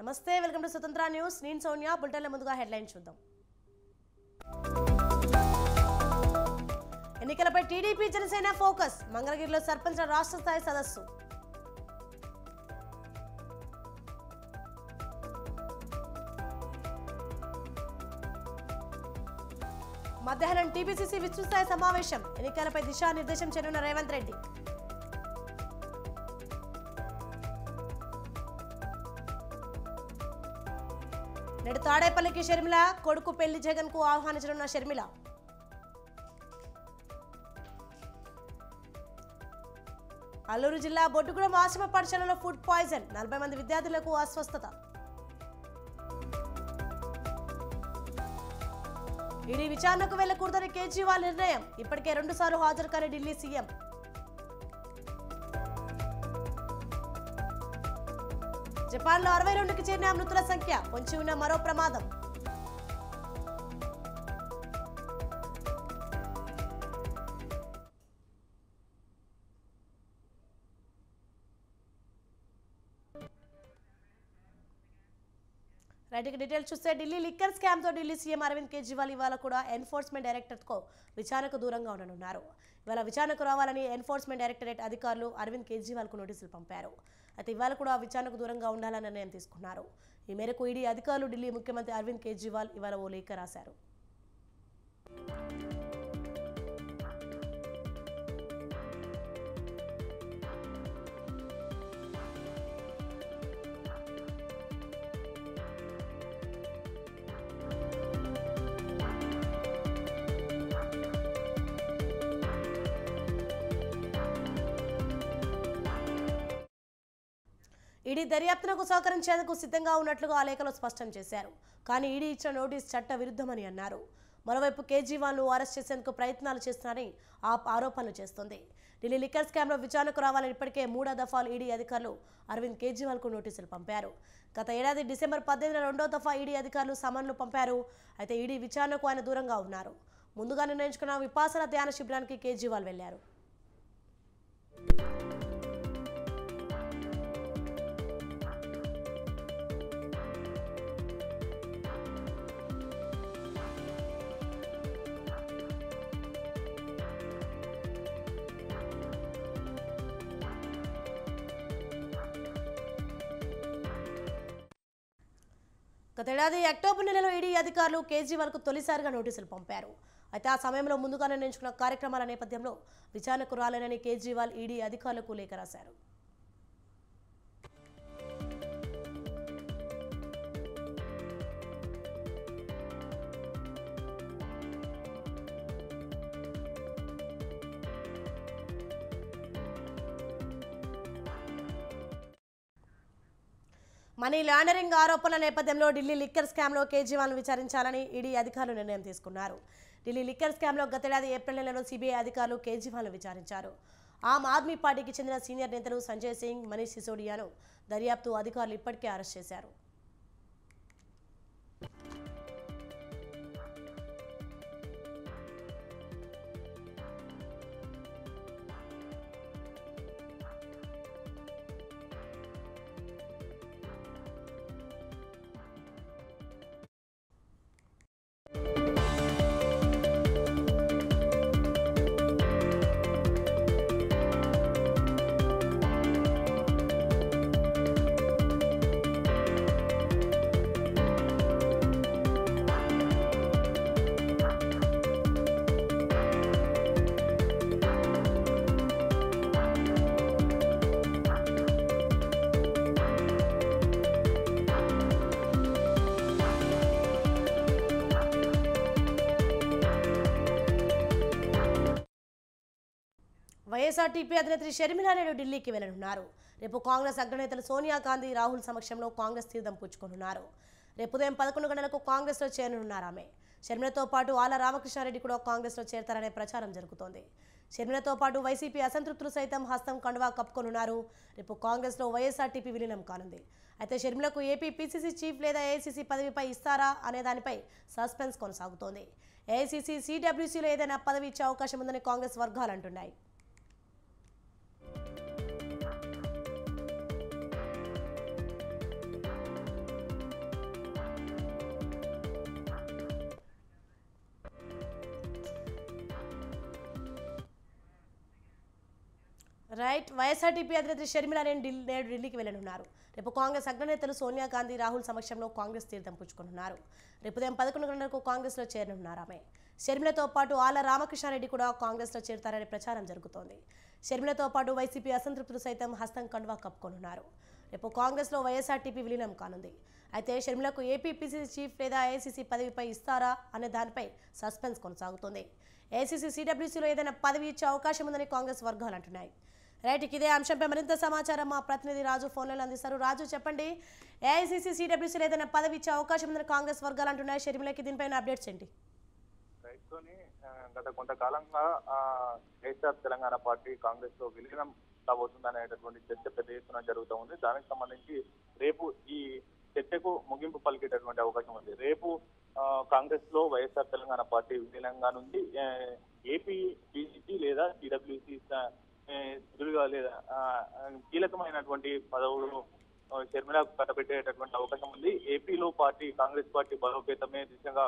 నమస్తే welcome to స్వతంత్ర news నేను సోనియా బులెటిన్ల ముందుగా హెడ్లైన్ చూద్దాం ఎన్నికలపై టీడీపీ జనసేన ఫోకస్ మంగళగిరిలో సర్పంచ్ల రాష్ట్ర స్థాయి సదస్సు మధ్యాహ్నం టీపీసీసీ విస్తృతస్థాయి సమావేశం ఎన్నికలపై దిశానిర్దేశం చేయనున్న రేవంత్ రెడ్డి నేడు తాడేపల్లికి షర్మిల కొడుకు పెళ్లి జగన్ కు ఆహ్వానించనున్న షర్మిల అల్లూరు జిల్లా బొట్టుగూడెం ఆశ్రమ పాఠశాలలో ఫుడ్ పాయిజన్ నలభై మంది విద్యార్థులకు అస్వస్థత ఈడీ విచారణకు వెళ్లకూడదని కేజ్రీవాల్ నిర్ణయం ఇప్పటికే రెండుసార్లు హాజరు కాని ఢిల్లీ సీఎం జపాన్లో అరవై రెండుకి చేరిన మృతుల సంఖ్య పొంచి ఉన్న మరో ప్రమాదం రైట్ ఇక డీటెయిల్స్ చూస్తే ఢిల్లీ లిక్కర్ స్కామ్ తో ఢిల్లీ సీఎం అరవింద్ కేజ్రీవాల్ ఇవాళ కూడా ఎన్ఫోర్స్మెంట్ డైరెక్టరేట్కు విచారణకు దూరంగా ఉండనున్నారు ఇవాళ విచారణకు రావాలని ఎన్ఫోర్స్మెంట్ డైరెక్టరేట్ అధికారులు అరవింద్ కేజ్రీవాల్కు నోటీసులు పంపారు అయితే ఇవాళ కూడా విచారణకు దూరంగా ఉండాలని నిర్ణయం తీసుకున్నారు ఈ మేరకు ఈడీ అధికారులు ఢిల్లీ ముఖ్యమంత్రి అరవింద్ కేజ్రీవాల్ ఇవాళ ఓ లేఖ రాశారు ఈడీ దర్యాప్తునకు సహకరించేందుకు సిద్ధంగా ఉన్నట్లుగా ఆ లేఖలో స్పష్టం చేశారు కానీ ఈడీ ఇచ్చిన నోటీస్ చట్ట విరుద్ధమని అన్నారు మరోవైపు కేజ్రీవాల్ను అరెస్ట్ చేసేందుకు ప్రయత్నాలు చేస్తున్నారని ఆప్ ఆరోపణలు చేస్తోంది ఢిల్లీ లిక్కర్ స్కామ్లో విచారణకు రావాలని ఇప్పటికే మూడో దఫాలు ఈడీ అధికారులు అరవింద్ కేజ్రీవాల్కు నోటీసులు పంపారు గత ఏడాది డిసెంబర్ పద్దెనిమిదిన రెండో దఫా ఈడీ అధికారులు సమన్లు పంపారు అయితే ఈడీ విచారణకు ఆయన దూరంగా ఉన్నారు ముందుగా నిర్ణయించుకున్న విపాసన ధ్యాన శిబిరానికి కేజ్రీవాల్ వెళ్లారు గతేడాది అక్టోబర్ నెలలో ఈడీ అధికారులు కేజ్రీవాల్కు తొలిసారిగా నోటీసులు పంపారు అయితే ఆ సమయంలో ముందుగా నిర్ణయించుకున్న కార్యక్రమాల నేపథ్యంలో విచారణకు రాలేనని కేజ్రీవాల్ ఈడీ అధికారులకు లేఖ రాశారు మనీ లాండరింగ్ ఆరోపణల నేపథ్యంలో ఢిల్లీ లిక్కర్ స్కామ్లో కేజ్రీవాల్ను విచారించాలని ఈడీ అధికారులు నిర్ణయం తీసుకున్నారు ఢిల్లీ లిక్కర్ స్కామ్లో గతేడాది ఏప్రిల్ నెలలో సిబిఐ అధికారులు కేజ్రీవాల్ను విచారించారు ఆమ్ ఆద్మీ పార్టీకి చెందిన సీనియర్ నేతలు సంజయ్ సింగ్ మనీష్ సిసోడియాను దర్యాప్తు అధికారులు ఇప్పటికే అరెస్ట్ చేశారు వైఎస్ఆర్టీపీ అధినేత్రి షర్మిలా నేడు ఢిల్లీకి వెళ్లనున్నారు రేపు కాంగ్రెస్ అగ్రనేతలు సోనియా గాంధీ రాహుల్ సమక్షంలో కాంగ్రెస్ తీర్థం పుచ్చుకోనున్నారు రేపు ఉదయం పదకొండు గంటలకు కాంగ్రెస్లో చేరనున్నారు ఆమె షర్మిలతో పాటు ఆల రామకృష్ణారెడ్డి కూడా కాంగ్రెస్లో చేరతారనే ప్రచారం జరుగుతోంది షర్మిలతో పాటు వైసీపీ అసంతృప్తులు సైతం హస్తం కండువా కప్పుకొనున్నారు రేపు కాంగ్రెస్లో వైఎస్ఆర్టీపీ విలీనం కానుంది అయితే షర్మిలకు ఏపీ పీసీసీ చీఫ్ లేదా ఏఐసీసీ పదవిపై ఇస్తారా అనే దానిపై సస్పెన్స్ కొనసాగుతోంది ఏఐసీసీ సీడబ్ల్యూసీలో ఏదైనా పదవి ఇచ్చే అవకాశం ఉందని కాంగ్రెస్ వర్గాలు అంటున్నాయి రైట్ వైఎస్ఆర్టీపీ అధినేత్రి షర్మిలానేని ఢిల్లీ నేడు ఢిల్లీకి వెళ్లనున్నారు రేపు కాంగ్రెస్ అగ్రనేతలు సోనియా గాంధీ రాహుల్ సమక్షంలో కాంగ్రెస్ తీర్థం పుచ్చుకున్నారు రేపు ఉదయం పదకొండు గంటలకు కాంగ్రెస్లో చేరనున్నారు ఆమె షర్మిలతో పాటు ఆళ్ల రామకృష్ణారెడ్డి కూడా కాంగ్రెస్లో చేరుతారనే ప్రచారం జరుగుతోంది షర్మిలతో పాటు వైసీపీ అసంతృప్తులు సైతం హస్తం కండువా కప్పుకొనున్నారు రేపు కాంగ్రెస్లో వైఎస్ఆర్టీపీ విలీనం కానుంది అయితే షర్మిలకు ఏపీ పిసిసి చీఫ్ లేదా ఏఐసీసీ పదవిపై ఇస్తారా అనే దానిపై సస్పెన్స్ కొనసాగుతోంది ఏఐసీసీ సీడబ్ల్యూసీలో ఏదైనా పదవి ఇచ్చే అవకాశం ఉందని కాంగ్రెస్ వర్గాలు అంటున్నాయి రైట్ ఇక ఇదే అంశంపై మరింత సమాచారం మా ప్రతినిధి రాజు ఫోన్లలో అందిస్తారు రాజు చెప్పండి ఏఐసీసీ సీడబ్ల్యూసీలో ఏదైనా పదవి ఇచ్చే అవకాశం ఉందని కాంగ్రెస్ వర్గాలు అంటున్నాయి షర్మిలకి దీనిపైన అప్డేట్స్ ఏంటి రైతుని గత కొంతకాలంగా ఆ, వైఎస్ఆర్ తెలంగాణ పార్టీ కాంగ్రెస్ లో విలీనం కాబోతుంది అనేటటువంటి చర్చ పెద్ద ఎత్తున జరుగుతూ ఉంది దానికి సంబంధించి రేపు ఈ చర్చకు ముగింపు పలికేటటువంటి అవకాశం ఉంది రేపు ఆ, కాంగ్రెస్ లో వైఎస్ఆర్ తెలంగాణ పార్టీ విలీనంగా నుండి ఆ, ఏపీ బీజేపీ లేదా టీడబ్ల్యూసీ ఎదురుగా లేదా ఆ, కీలకమైనటువంటి పదవులు ఆ, షర్మిలకు కట్టబెట్టేటటువంటి అవకాశం ఉంది ఏపీలో పార్టీ కాంగ్రెస్ పార్టీ బలోపేతమే దిశగా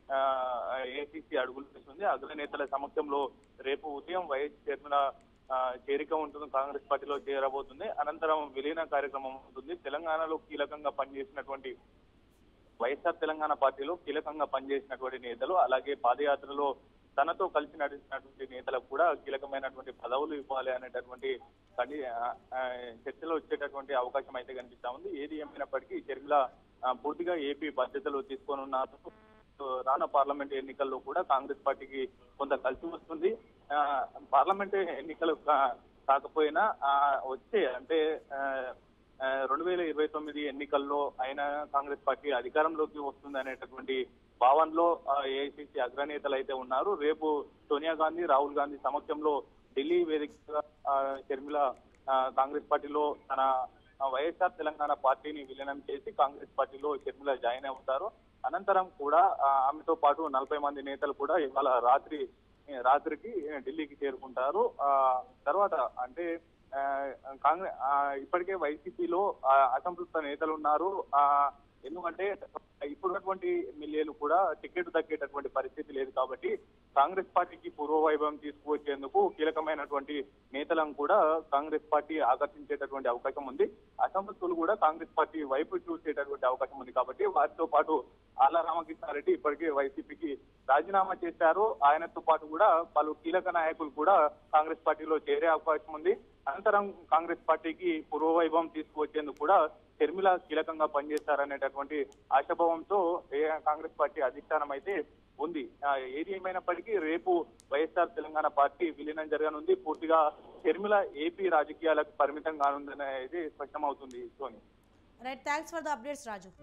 ఏసీసీ అడుగులు వేస్తుంది అగ్రనేతల సమక్షంలో రేపు ఉదయం వైఎస్ షర్మిల ఆ, చేరిక ఉంటుంది కాంగ్రెస్ పార్టీలో చేరబోతుంది అనంతరం విలీన కార్యక్రమం ఉంటుంది తెలంగాణలో కీలకంగా పనిచేసినటువంటి వైఎస్ఆర్ తెలంగాణ పార్టీలో కీలకంగా పనిచేసినటువంటి నేతలు అలాగే పాదయాత్రలో తనతో కలిసి నడిచినటువంటి నేతలకు కూడా కీలకమైనటువంటి పదవులు ఇవ్వాలి అనేటటువంటి కండి ఆ, ఆ, చర్చలో వచ్చేటటువంటి అవకాశం అయితే కనిపిస్తా ఉంది ఏది ఏమైనప్పటికీ షర్మిల ఆ, పూర్తిగా ఏపీ బాధ్యతలు తీసుకొని ఉన్నారు రానున్న పార్లమెంట్ ఎన్నికల్లో కూడా కాంగ్రెస్ పార్టీకి కొంత కలిసి వస్తుంది ఆ, పార్లమెంట్ ఎన్నికలు కా- కాకపోయినా ఆ, వచ్చే అంటే రెండు వేల ఇరవై తొమ్మిది ఎన్నికల్లో అయినా కాంగ్రెస్ పార్టీ అధికారంలోకి వస్తుంది అనేటటువంటి భావనలో ఏఐసిసి అగ్రనేతలు అయితే ఉన్నారు రేపు సోనియా గాంధీ రాహుల్ గాంధీ సమక్షంలో ఢిల్లీ వేదికగా ఆ, షర్మిల ఆ, కాంగ్రెస్ పార్టీలో తన ఆ, వైఎస్ఆర్ తెలంగాణ పార్టీని విలీనం చేసి కాంగ్రెస్ పార్టీలో షర్మిల జాయిన్ అవుతారు అనంతరం కూడా ఆ, ఆమెతో పాటు నలభై మంది నేతలు కూడా ఇవాళ రాత్రి రాత్రికి ఢిల్లీకి చేరుకుంటారు ఆ తర్వాత అంటే ఆ, కాంగ్రెస్ ఆ, ఇప్పటికే వైసీపీలో అసంతృప్త నేతలు ఉన్నారు ఆ ఎందుకంటే ఇప్పుడున్నటువంటి ఎమ్మెల్యేలు కూడా టికెట్ దక్కేటటువంటి పరిస్థితి లేదు కాబట్టి కాంగ్రెస్ పార్టీకి పూర్వవైభవం తీసుకువచ్చేందుకు కీలకమైనటువంటి నేతలను కూడా కాంగ్రెస్ పార్టీ ఆకర్షించేటటువంటి అవకాశం ఉంది అసంతృప్తులు కూడా కాంగ్రెస్ పార్టీ వైపు చూసేటటువంటి అవకాశం ఉంది కాబట్టి వారితో పాటు ఆళ్ల రామకృష్ణారెడ్డి ఇప్పటికే వైసీపీకి రాజీనామా చేశారు ఆయనతో పాటు కూడా పలు కీలక నాయకులు కూడా కాంగ్రెస్ పార్టీలో చేరే అవకాశం ఉంది అనంతరం కాంగ్రెస్ పార్టీకి పూర్వవైభవం తీసుకువచ్చేందుకు కూడా షర్మిల కీలకంగా పనిచేస్తారనేటటువంటి ఆశాభావంతో ఏ కాంగ్రెస్ పార్టీ అధిష్టానం అయితే ఉంది ఆ, ఏది ఏమైనప్పటికీ రేపు వైఎస్ఆర్ తెలంగాణ పార్టీ విలీనం జరగనుంది పూర్తిగా షర్మిల ఏపీ రాజకీయాలకు పరిమితం కానుందనేది స్పష్టమవుతుంది Soni right thanks for the updates Raju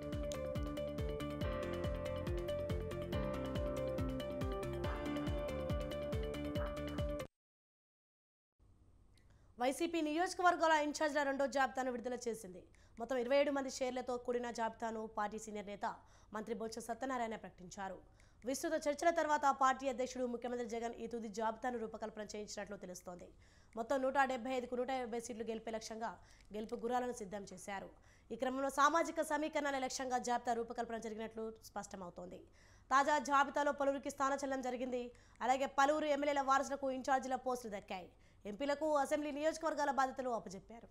YCP నియోజకవర్గాల ఇన్ఛార్జ్ల రెండో జాబితాను విడుదల చేసింది మొత్తం ఇరవై ఏడు మంది షేర్లతో కూడిన జాబితాను పార్టీ సీనియర్ నేత మంత్రి బొత్స సత్యనారాయణ ప్రకటించారు విస్తృత చర్చల తర్వాత పార్టీ అధ్యక్షుడు ముఖ్యమంత్రి జగన్ ఈ తుది జాబితాను రూపకల్పన చేయించినట్లు తెలుస్తోంది మొత్తం నూట డెబ్బై ఐదుకు నూట యాభై సీట్లు గెలిపే లక్ష్యంగా గెలుపు గురాలను సిద్ధం చేశారు ఈ క్రమంలో సామాజిక సమీకరణాల లక్ష్యంగా జాబితా రూపకల్పన జరిగినట్లు స్పష్టమవుతోంది తాజా జాబితాలో పలువురికి స్థానచలనం జరిగింది అలాగే పలువురు ఎమ్మెల్యేల వారసులకు ఇన్ఛార్జీల పోస్టులు దక్కాయి ఎంపీలకు అసెంబ్లీ నియోజకవర్గాల బాధ్యతలు అప్పచెప్పారు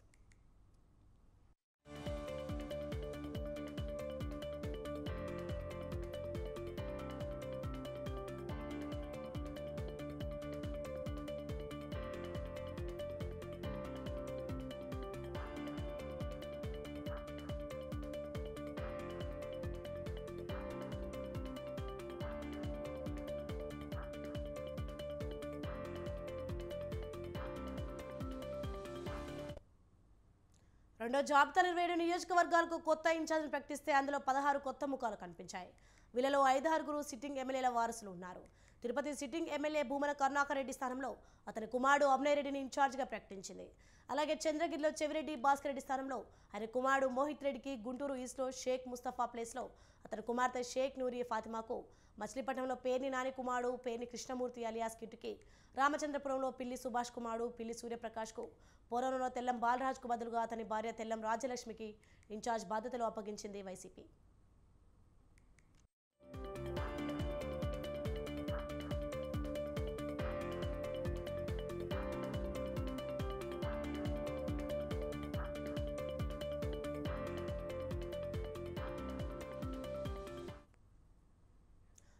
రెండో జాబితా ఇరవై ఏడు నియోజకవర్గాలకు కొత్త ఇన్ఛార్జిని ప్రకటిస్తే అందులో పదహారు కొత్త ముఖాలు కనిపించాయి వీళ్ళలో ఐదారుగురు సిట్టింగ్ ఎమ్మెల్యేల వారసులు ఉన్నారు తిరుపతి సిట్టింగ్ ఎమ్మెల్యే భూమన కరుణాకర్ రెడ్డి స్థానంలో అతని కుమారుడు అభినయ్ రెడ్డిని ఇన్ఛార్జిగా ప్రకటించింది అలాగే చంద్రగిరిలో చెవిరెడ్డి భాస్కర్ రెడ్డి స్థానంలో ఆయన కుమారుడు మోహిత్ రెడ్డికి గుంటూరు ఈస్ట్లో షేక్ ముస్తఫా ప్లేస్లో అతని కుమార్తె షేక్ నూరి ఫాతిమాకు మచిలీపట్నంలో పేర్ని నాని కుమారుడు పేర్ని కృష్ణమూర్తి అలియాస్ కిట్టుకి రామచంద్రపురంలో పిల్లి సుభాష్ కుమారుడు పిల్లి సూర్యప్రకాష్కు పోలవరంలో తెల్లం బాలరాజ్కు బదులుగా అతని భార్య తెల్లం రాజ్యలక్ష్మికి ఇన్ఛార్జ్ బాధ్యతలు అప్పగించింది వైసీపీ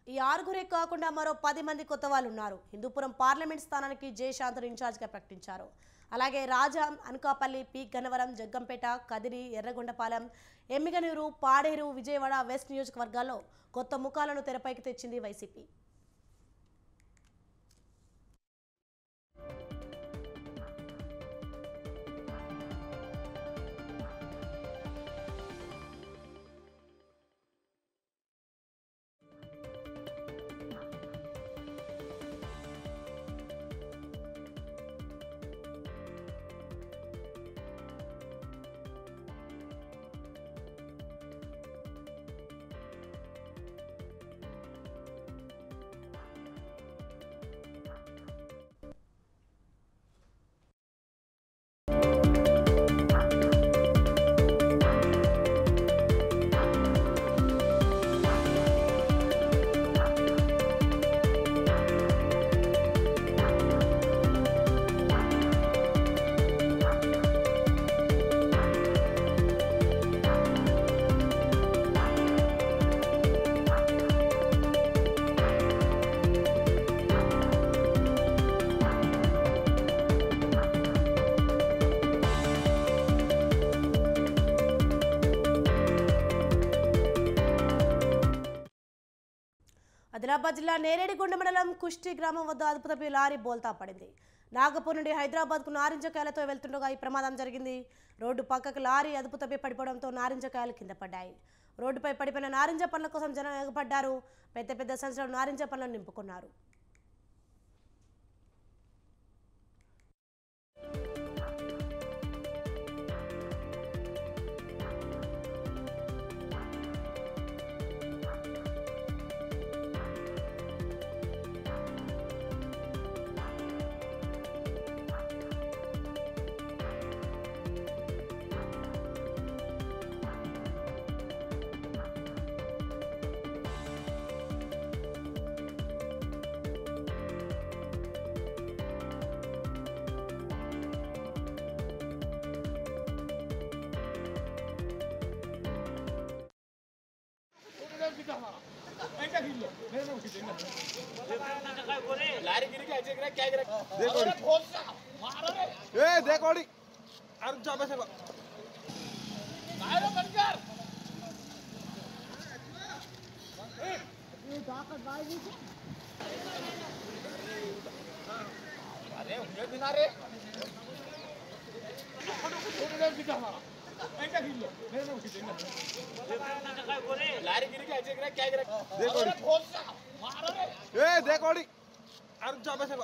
ఈ ఆరుగురే కాకుండా మరో పది మంది కొత్త వాళ్ళు ఉన్నారు హిందూపురం పార్లమెంట్ స్థానానికి జయశాంతను ఇన్ఛార్జ్గా ప్రకటించారు అలాగే రాజాం అనకాపల్లి పి గన్నవరం జగ్గంపేట కదిరి ఎర్రగొండపాలెం ఎమ్మిగనూరు పాడేరు విజయవాడ వెస్ట్ నియోజకవర్గాల్లో కొత్త ముఖాలను తెరపైకి తెచ్చింది వైసీపీ ఆదిలాబాద్ జిల్లా నేరేడిగొండ మండలం కుష్టి గ్రామం వద్ద అదుపు తప్పి లారీ బోల్తా పడింది నాగపూర్ నుండి హైదరాబాద్కు నారింజకాయలతో వెళ్తుండగా ఈ ప్రమాదం జరిగింది రోడ్డు పక్కకు లారీ అదుపు తప్పి పడిపోవడంతో నారింజకాయలు కింద పడ్డాయి రోడ్డుపై పడిపోయిన నారింజ పండ్ల కోసం జనం ఎగపడ్డారు పెద్ద పెద్ద సంచులు నారింజ పండ్లను నింపుకున్నారు ए देखो डी अरे जा बैठे देखो डी ए देखो डी अरे जा बैठे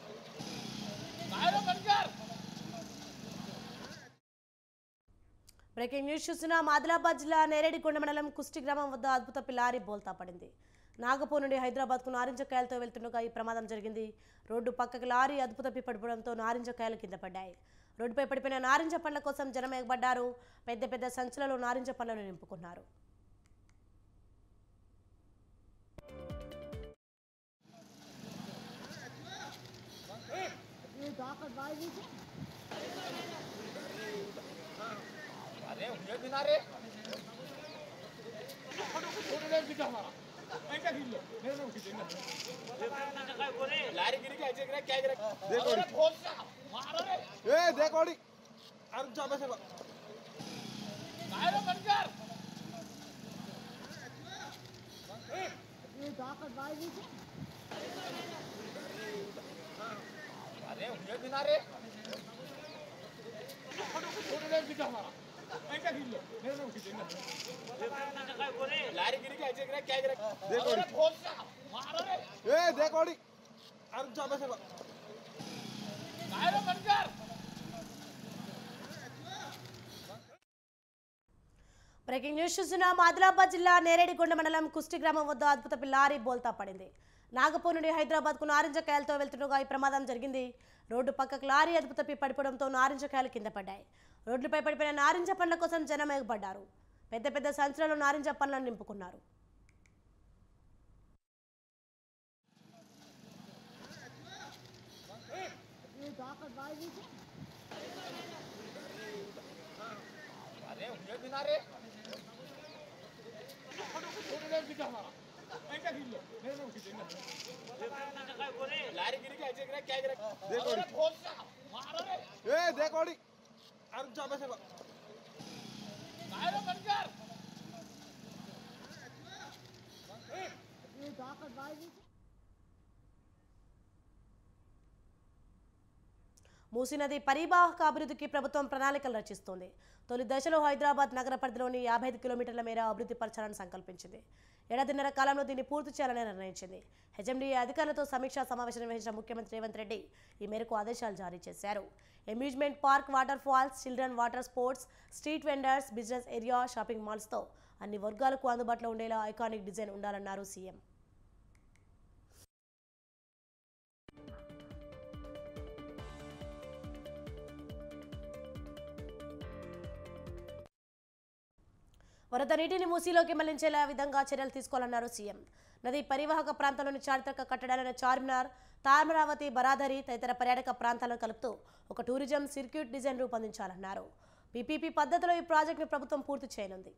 బ్రేకింగ్ న్యూస్ చూస్తున్నాం ఆదిలాబాద్ జిల్లా నేరేడికొండ మండలం కుష్టి గ్రామం వద్ద అద్భుత పిల్లారి బోల్తా పడింది నాగపూర్ నుండి హైదరాబాద్కు నారింజకాయలతో వెళ్తుండగా ఈ ప్రమాదం జరిగింది రోడ్డు పక్కకు లారీ అదుపు తప్పి పడిపోవడంతో నారింజకాయలు కింద పడ్డాయి రోడ్డుపై పడిపోయిన నారింజ పండ్ల కోసం జనం ఎగబడ్డారు పెద్ద పెద్ద సంచులలో నారింజ పండ్లను నింపుకున్నారు देखो डी ए देखो डी अरे जा बैठे देखो डी ए देखो डी अरे जा बैठे బ్రేకింగ్ న్యూస్ చూస్తున్నాం ఆదిలాబాద్ జిల్లా నేరేడిగొండ మండలం కుష్టి గ్రామం వద్ద అద్భుత లారీ బోల్తా పడింది నాగపూర్ నుండి హైదరాబాద్కు నారింజకాయలతో వెళ్తుండగా ఈ ప్రమాదం జరిగింది రోడ్డు పక్కకు లారీ అదుపు తప్పి పడిపోవడంతో నారింజకాయలు కింద పడ్డాయి రోడ్లపై పడిపోయిన నారింజ పండ్ల కోసం జనం ఎగబడ్డారు పెద్ద పెద్ద సంచులలో నారింజ పండ్లను నింపుకున్నారు अरे उन्हें बिना रे ए देखो अरे चाबे से మూసీ నది పరివాహక అభివృద్ధికి ప్రభుత్వం ప్రణాళికలు రచిస్తోంది తొలి దశలో హైదరాబాద్ నగర పరిధిలోని యాభై ఐదు కిలోమీటర్ల మేర అభివృద్ధి పరచాలని సంకల్పించింది ఏడాదిన్నర కాలంలో దీన్ని పూర్తి చేయాలని నిర్ణయించింది హెచ్ఎండీఏ అధికారులతో సమీక్షా సమావేశం నిర్వహించిన ముఖ్యమంత్రి రేవంత్ రెడ్డి ఈ మేరకు ఆదేశాలు జారీ చేశారు amusement park water falls children water sports street vendors business area shopping మాల్స్తో అన్ని వర్గాలకు అందుబాటులో ఉండేలా ఐకానిక్ డిజైన్ ఉండాలన్నారు సీఎం వరద నీటిని మూసీలోకి మళ్లించేలా విధంగా చర్యలు తీసుకోవాలన్నారు సీఎం నది పరివాహక ప్రాంతంలోని చారిత్రక కట్టడాలైన చార్మినార్ తామరావతి బరాదరి తదితర పర్యాటక ప్రాంతాలను కలుపుతూ ఒక టూరిజం సర్క్యూట్ డిజైన్ రూపొందించాలన్నారు పీపీపీ పద్ధతిలో ఈ ప్రాజెక్టును ప్రభుత్వం పూర్తి చేయనుంది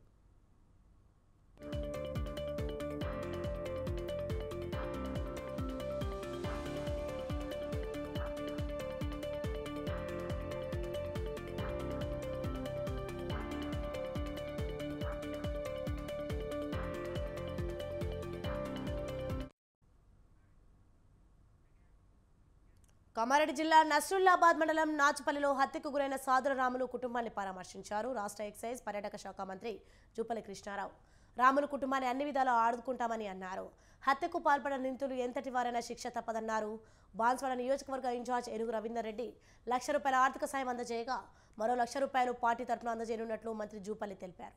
కామారెడ్డి జిల్లా నస్రుల్లాబాద్ మండలం నాచుపల్లిలో హత్యకు గురైన సాదుల రాములు కుటుంబాన్ని పరామర్శించారు రాష్ట్ర ఎక్సైజ్ పర్యాటక శాఖ మంత్రి జూపల్లి కృష్ణారావు రాములు కుటుంబాన్ని అన్ని విధాలా ఆదుకుంటామని అన్నారు హత్యకు పాల్పడిన నిందితులు ఎంతటి వారైనా శిక్ష తప్పదన్నారు బాన్స్వాడ నియోజకవర్గ ఇన్ఛార్జ్ ఏనుగు రవీందర్ రెడ్డి లక్ష రూపాయల ఆర్థిక సాయం అందజేయగా మరో లక్ష రూపాయలు పార్టీ తరఫున అందజేయనున్నట్లు మంత్రి జూపల్లి తెలిపారు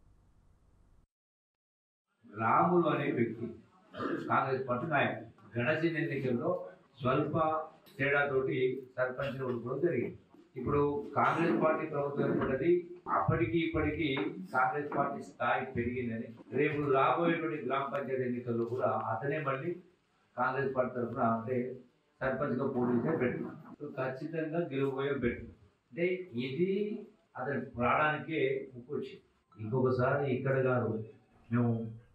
రాములు అనే వ్యక్తి కాంగ్రెస్ పార్టీ నాయకుడు గణసిన ఎన్నికల్లో స్వల్ప తేడాతోటి సర్పంచ్ ఓడిపోవడం జరిగింది ఇప్పుడు కాంగ్రెస్ పార్టీ ప్రభుత్వం ఏర్పడ్డది అప్పటికి ఇప్పటికి కాంగ్రెస్ పార్టీ స్థాయి పెరిగిందని రేపు రాబోయేటువంటి గ్రామ పంచాయతీ ఎన్నికల్లో కూడా అతనే మళ్ళీ కాంగ్రెస్ పార్టీ తరఫున అంటే సర్పంచ్గా పోటీ చేసి పెట్టినాడు ఖచ్చితంగా గెలువబోయే పెట్టిన అంటే ఇది అతని ప్రాణానికే ముప్పు వచ్చింది ఇంకొకసారి ఇక్కడ కాదు మేము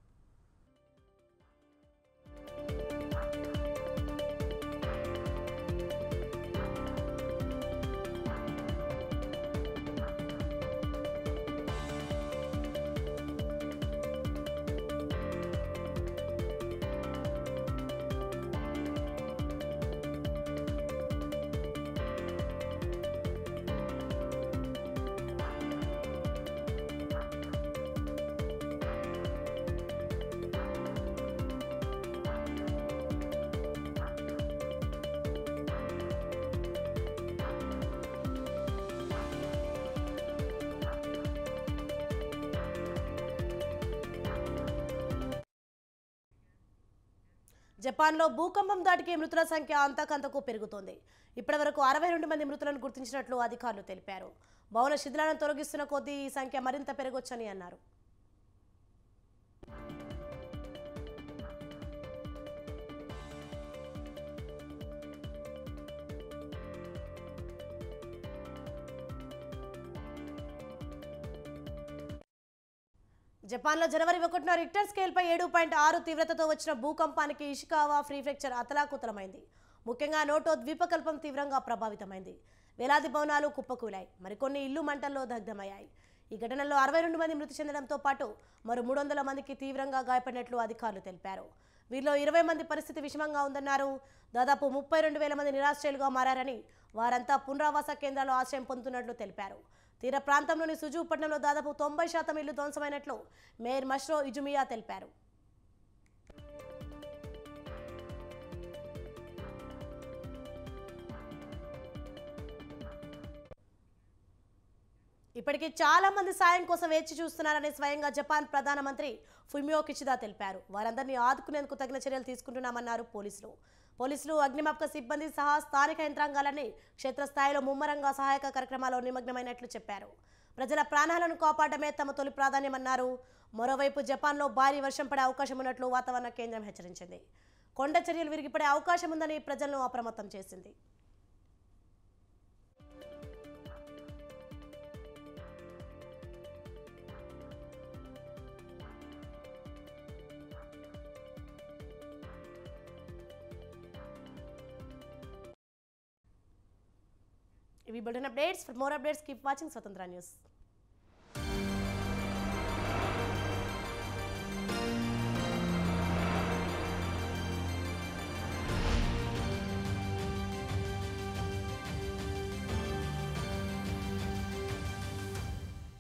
జపాన్లో భూకంపం దాటికి మృతుల సంఖ్య అంతకంతకు పెరుగుతోంది ఇప్పటివరకు అరవై రెండు మంది మృతులను గుర్తించినట్లు అధికారులు తెలిపారు భవన శిథిలాలను తొలగిస్తున్న కొద్దీ ఈ సంఖ్య మరింత పెరగొచ్చని అన్నారు జపాన్లో జనవరి ఒకటిన రిక్టర్ స్కేల్పై ఏడు పాయింట్ ఆరు తీవ్రతతో వచ్చిన భూకంపానికి ఇషికావా ప్రీఫెక్చర్ అతలాకుతలమైంది ముఖ్యంగా నోటో ద్వీపకల్పం తీవ్రంగా ప్రభావితమైంది వేలాది భవనాలు కుప్పకూలాయి మరికొన్ని ఇల్లు మంటల్లో దగ్ధమయ్యాయి ఈ ఘటనలో అరవై రెండు మంది మృతి చెందడంతో పాటు మరో మూడు వందల మందికి తీవ్రంగా గాయపడినట్లు అధికారులు తెలిపారు వీరిలో ఇరవై మంది పరిస్థితి విషమంగా ఉందన్నారు దాదాపు ముప్పై రెండు వేల మంది నిరాశ్రయులుగా మారారని వారంతా పునరావాస కేంద్రాల్లో ఆశ్రయం పొందుతున్నట్లు తెలిపారు తీర ప్రాంతంలోని సుజు పట్టణంలో దాదాపు తొంభై శాతం ఇల్లు ధ్వంసమైనట్లు మేయర్ మష్రో ఇజుమియా తెలిపారు ఇప్పటికీ చాలా మంది సాయం కోసం వేచి చూస్తున్నారని స్వయంగా జపాన్ ప్రధానమంత్రి ఫుమియో కిచిదా తెలిపారు వారందరినీ ఆదుకునేందుకు తగిన చర్యలు తీసుకుంటున్నామన్నారు పోలీసులు పోలీసులు అగ్నిమాపక సిబ్బంది సహా స్థానిక యంత్రాంగాలని క్షేత్రస్థాయిలో ముమ్మరంగా సహాయక కార్యక్రమాల్లో నిమగ్నమైనట్లు చెప్పారు ప్రజల ప్రాణాలను కాపాడమే తమ తొలి ప్రాధాన్యమన్నారు మరోవైపు జపాన్లో భారీ వర్షం పడే అవకాశం ఉన్నట్లు వాతావరణ కేంద్రం హెచ్చరించింది కొండ చర్యలు విరిగిపడే అవకాశం ఉందని ప్రజలను అప్రమత్తం చేసింది ఇవి bulletin updates for more updates keep watching Swatantra news